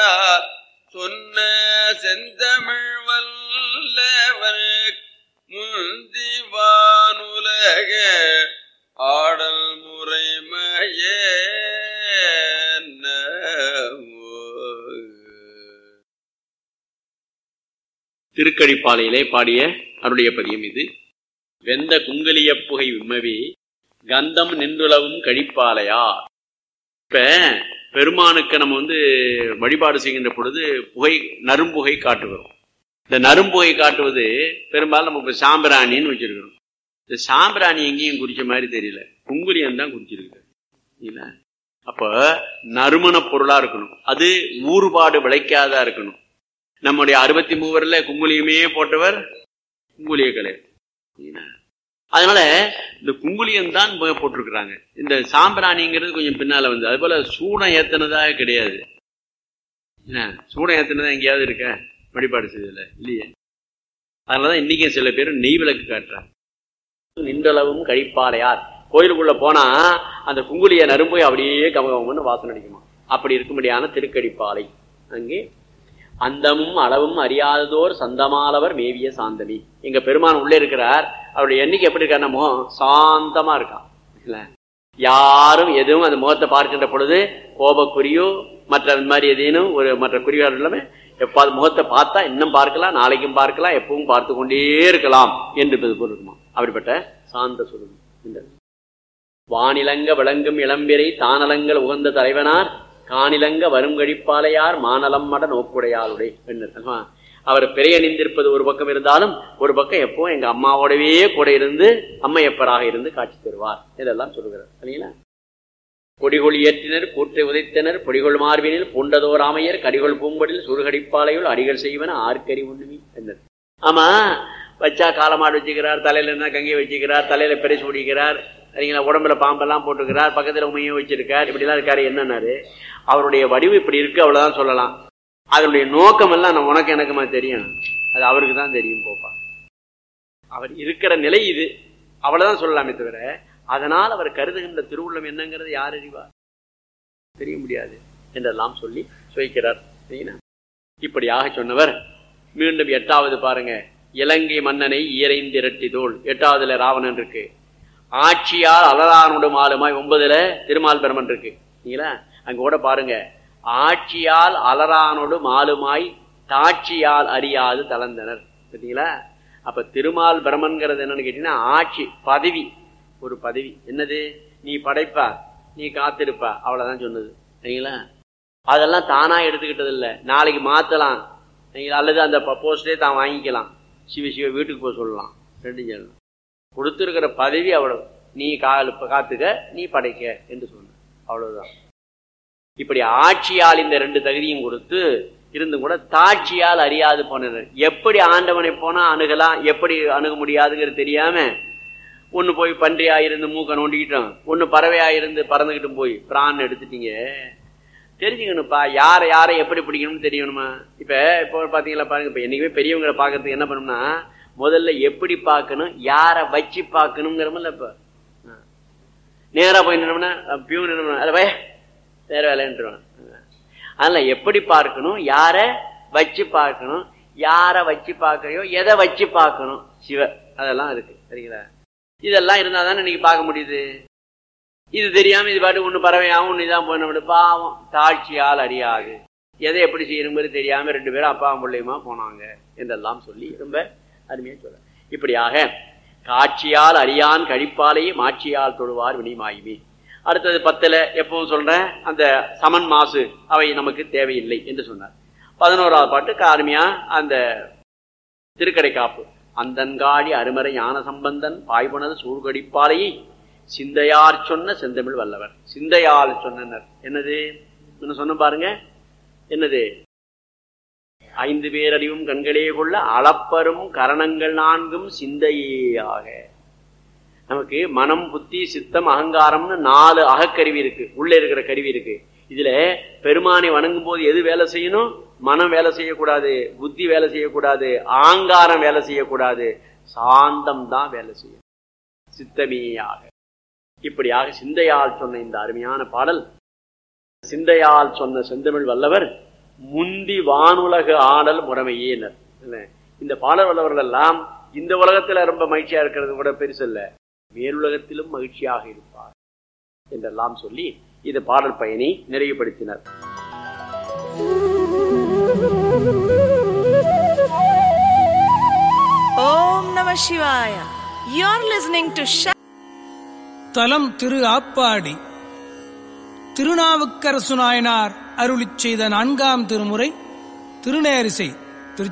சொன்ன செந்தமிழ் வல்லவர் முந்திவானுலக ஆடல் முறைமையே திருக்கழிப்பாலையிலே பாடிய அருடைய பதியம் இது வெந்த குங்கலிய புகை விம்மவி கந்தம் நின்றுளவும் கழிப்பாலையா இப்ப பெருமானுக்கு நம்ம வந்து வழிபாடு செய்கின்ற பொழுது புகை நரும்புகை காட்டுகிறோம் இந்த நரும்புகை காட்டுவது பெரும்பாலும் நம்ம இப்ப சாம்பிராணின்னு வச்சிருக்கிறோம் இந்த சாம்பிராணி எங்கேயும் குறிச்ச மாதிரி தெரியல குங்குலியம் தான் குறிச்சிருக்கு இல்ல அப்ப நறுமண பொருளா இருக்கணும் அது ஊறுபாடு விளைக்காதா இருக்கணும் நம்முடைய அறுபத்தி மூவர்ல குங்குலியமே போட்டவர் குங்குலிய கலை அதனால இந்த குங்குலியம் தான் போட்டிருக்கிறாங்க இந்த சாம்பிராணிங்கிறது கொஞ்சம் பின்னால வந்து அது போல சூடம் ஏத்தனதாக கிடையாது என்ன சூடம் ஏத்தனதா எங்கேயாவது இருக்க வழிபாடு செய்ததுல இல்லையே அதனாலதான் இன்னைக்கும் சில பேர் நெய் விளக்கு காட்டுறாங்க நின்றளவும் கழிப்பாளையார் கோயிலுக்குள்ள போனா அந்த குங்குலிய நரும்பு அப்படியே கமகமன்னு வாசனை அடிக்குமா அப்படி இருக்கும்படியான திருக்கடிப்பாலை அங்கே அந்தமும் அளவும் அறியாததோர் சந்தமாலவர் மேவிய சாந்தமி எங்க பெருமான் உள்ளே இருக்கிறார் அவருடைய எண்ணிக்கை எப்படி இருக்கார் முகம் சாந்தமா இருக்கான் இல்ல யாரும் எதுவும் அந்த முகத்தை பார்க்கின்ற பொழுது கோபக்குறியோ மற்ற மாதிரி எதேனும் ஒரு மற்ற குறிகள் எல்லாமே எப்பாவது முகத்தை பார்த்தா இன்னும் பார்க்கலாம் நாளைக்கும் பார்க்கலாம் எப்பவும் பார்த்து கொண்டே இருக்கலாம் என்று பொருள் இருக்குமா அப்படிப்பட்ட சாந்த சுருள் வானிலங்க விளங்கும் இளம்பிரை தானலங்கள் உகந்த தலைவனார் காணிலங்க வரும் கழிப்பாளையார் மானலம் மட நோக்குடையாளுடைய பெண்ணர் அவர் பிறையணிந்திருப்பது ஒரு பக்கம் இருந்தாலும் ஒரு பக்கம் எப்போ எங்க அம்மாவோடவே கூட இருந்து அம்மையப்பராக இருந்து காட்சி தருவார் இதெல்லாம் சொல்லுகிறார் இல்லைங்களா கொடிகொள் ஏற்றினர் கூற்றை உதைத்தனர் பொடிகொள் மார்பினில் பூண்டதோர் ஆமையர் கடிகொள் பூம்படில் சுருகடிப்பாளையுள் அடிகள் செய்வன ஆர்க்கறி உண்ணுமி என்றார் ஆமா வச்சா காலமாடு வச்சுக்கிறார் தலையில என்ன கங்கை வச்சுக்கிறார் தலையில பெரை சூடிக்கிறார் சரிங்களா உடம்புல பாம்பெல்லாம் போட்டுக்கிறார் பக்கத்துல உமையும் வச்சிருக்கார் இப்படிலாம் இருக்காரு என்னன்னாரு அவருடைய வடிவு இப்படி இருக்கு அவ்வளவுதான் சொல்லலாம் அதனுடைய நோக்கம் எல்லாம் நம்ம உனக்கு எனக்குமா தெரியும் அது அவருக்கு தான் தெரியும் போப்பா அவர் இருக்கிற நிலை இது அவ்வளவுதான் சொல்லலாமே தவிர அதனால் அவர் கருதுகின்ற திருவுள்ளம் என்னங்கிறது யார் அறிவார் தெரிய முடியாது என்றெல்லாம் சொல்லி சுவைக்கிறார் இப்படியாக சொன்னவர் மீண்டும் எட்டாவது பாருங்க இலங்கை மன்னனை ஈரைந்திரட்டி தோல் எட்டாவதுல ராவணன் இருக்கு ஆட்சியால் அலரானுடும் ஆளுமாய் ஒன்பதுல திருமால் பெருமன் இருக்கு சரிங்களா அங்க கூட பாருங்க ஆட்சியால் அலரானோடு மாலுமாய் தாட்சியால் அறியாது தளர்ந்தனர் சரிங்களா அப்ப திருமால் பிரமன்கிறது என்னன்னு கேட்டீங்கன்னா ஆட்சி பதவி ஒரு பதவி என்னது நீ படைப்பா நீ காத்திருப்பா அவ்வளவுதான் சொன்னது சரிங்களா அதெல்லாம் தானா எடுத்துக்கிட்டது இல்லை நாளைக்கு மாத்தலாம் அல்லது அந்த போஸ்டே தான் வாங்கிக்கலாம் சிவ சிவ வீட்டுக்கு போக சொல்லலாம் ரெண்டு சொல்லலாம் கொடுத்துருக்கிற பதவி அவ்வளவு நீ கால் காத்துக்க நீ படைக்க என்று சொன்ன அவ்வளவுதான் இப்படி ஆட்சியால் இந்த ரெண்டு தகுதியும் கொடுத்து இருந்தும் கூட தாட்சியால் அறியாது போனர் எப்படி ஆண்டவனை போனா அணுகலாம் எப்படி அணுக முடியாதுங்கிறது தெரியாம ஒன்னு போய் பன்றியா இருந்து மூக்க நோண்டிக்கிட்டோம் ஒன்னு பறவையா இருந்து பறந்துகிட்டும் போய் பிரான் எடுத்துட்டீங்க தெரிஞ்சுக்கணும்ப்பா யாரை யாரை எப்படி பிடிக்கணும்னு தெரியணுமா இப்ப இப்போ பாத்தீங்களா பாருங்க இப்ப என்னைக்குமே பெரியவங்களை பாக்கிறதுக்கு என்ன பண்ணணும்னா முதல்ல எப்படி பார்க்கணும் யாரை வச்சு பார்க்கணுங்கிறமில்ல இப்ப நேரா போய் நின்னோம்னா பியூன் நின்னோம்னா அதை பய வேற வேலைன்றான் அதனால எப்படி பார்க்கணும் யார வச்சு பார்க்கணும் யார வச்சு பார்க்கறையோ எதை வச்சு பார்க்கணும் சிவ அதெல்லாம் இருக்கு சரிங்களா இதெல்லாம் இருந்தா தானே இன்னைக்கு பார்க்க முடியுது இது தெரியாம இது பாட்டு ஒண்ணு பறவையாவும் ஒண்ணு இதான் போன பாவம் தாட்சியால் அறியாது எதை எப்படி செய்யணுங்கிறது தெரியாம ரெண்டு பேரும் அப்பா பிள்ளையுமா போனாங்க என்றெல்லாம் சொல்லி ரொம்ப அருமையா சொல்ல இப்படியாக காட்சியால் அறியான் கழிப்பாலேயே மாட்சியால் தொழுவார் வினிமாயுமே அடுத்தது பத்துல எப்பவும் சொல்றேன் அந்த சமன் மாசு அவை நமக்கு தேவையில்லை என்று சொன்னார் பதினோராவது பாட்டு அருமையா அந்த திருக்கடை காப்பு அந்தன்காடி அருமறை ஞான சம்பந்தன் பாய்பனது சூழ்கடிப்பாலையை சிந்தையார் சொன்ன செந்தமிழ் வல்லவர் சிந்தையால் சொன்னனர் என்னது சொன்ன பாருங்க என்னது ஐந்து பேரறிவும் கண்களே கொள்ள அளப்பரும் கரணங்கள் நான்கும் சிந்தையாக நமக்கு மனம் புத்தி சித்தம் அகங்காரம்னு நாலு அகக்கருவி இருக்கு உள்ள இருக்கிற கருவி இருக்கு இதுல பெருமானை வணங்கும் போது எது வேலை செய்யணும் மனம் வேலை செய்யக்கூடாது புத்தி வேலை செய்யக்கூடாது ஆங்காரம் வேலை செய்யக்கூடாது சாந்தம் தான் வேலை செய்யும் சித்தமேயாக இப்படியாக சிந்தையால் சொன்ன இந்த அருமையான பாடல் சிந்தையால் சொன்ன செந்தமிழ் வல்லவர் முந்தி வானுலக ஆடல் முறைமையேனர் என்ன? இந்த பாடல் வல்லவர்கள் எல்லாம் இந்த உலகத்துல ரொம்ப மகிழ்ச்சியா இருக்கிறது கூட பெருசு இல்ல மேலுலகத்திலும் மகிழ்ச்சியாக இருப்பார் என்றெல்லாம் சொல்லி இந்த பாடல் பயனை நிறைவுபடுத்தினர் Om Namah Shivaya. You're listening to Sha- தலம் திரு ஆப்பாடி திருநாவுக்கரசு நாயனார் அருளிச் செய்த நான்காம் திருமுறை திருநேரிசை